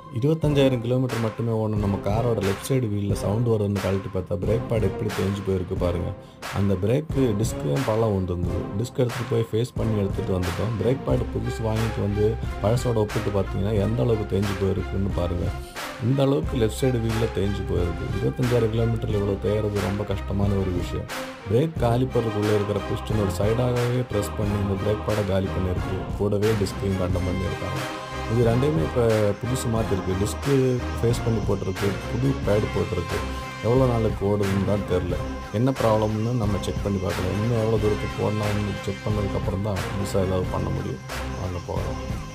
இருபத்தஞ்சாயிரம் கிலோமீட்டர் மட்டுமே ஓடணும் நம்ம காரோட லெஃப்ட் சைடு வீலில் சவுண்டு வருதுன்னு கழட்டி பார்த்தா பிரேக் பேட் எப்படி தேஞ்சு போயிருக்கு பாருங்கள் அந்த பிரேக்கு டிஸ்க்கும் பழம் வந்துருந்தது டிஸ்க் எடுத்துகிட்டு போய் ஃபேஸ் பண்ணி எடுத்துகிட்டு வந்துட்டோம் பிரேக் பேட் புதுசு வாங்கிட்டு வந்து பழசோட ஒப்பிட்டு பார்த்தீங்கன்னா எந்த அளவுக்கு தேஞ்சு போயிருக்குன்னு பாருங்கள் இந்த அளவுக்கு லெஃப்ட் சைடு வீலில் தேஞ்சு போயிருக்கு இருபத்தஞ்சாயிரம் கிலோமீட்டரில் இவ்வளோ தேயறது ரொம்ப கஷ்டமான ஒரு விஷயம் பிரேக் காலிப்பறதுக்குள்ளே இருக்கிற பிஸ்டன் ஒரு சைடாகவே ப்ரெஸ் பண்ணி இந்த பிரேக் பேடை காலி பண்ணியிருக்கு கூடவே டிஸ்கையும் கண்டம் பண்ணியிருக்காங்க இது ரெண்டையுமே இப்போ புதுசு மாற்றிருக்கு டிஸ்க்கு ஃபேஸ் பண்ணி போட்டிருக்கு புது பேடு போட்டிருக்கு எவ்வளோ நாளைக்கு ஓடுதுன்னு தான் தெரில என்ன ப்ராப்ளம்னு நம்ம செக் பண்ணி பார்க்கலாம் இன்னும் எவ்வளோ தூரத்துக்கு ஓடணும்னு செக் பண்ணதுக்கப்புறம் தான் புதுசாக ஏதாவது பண்ண முடியும் வாங்க போகலாம்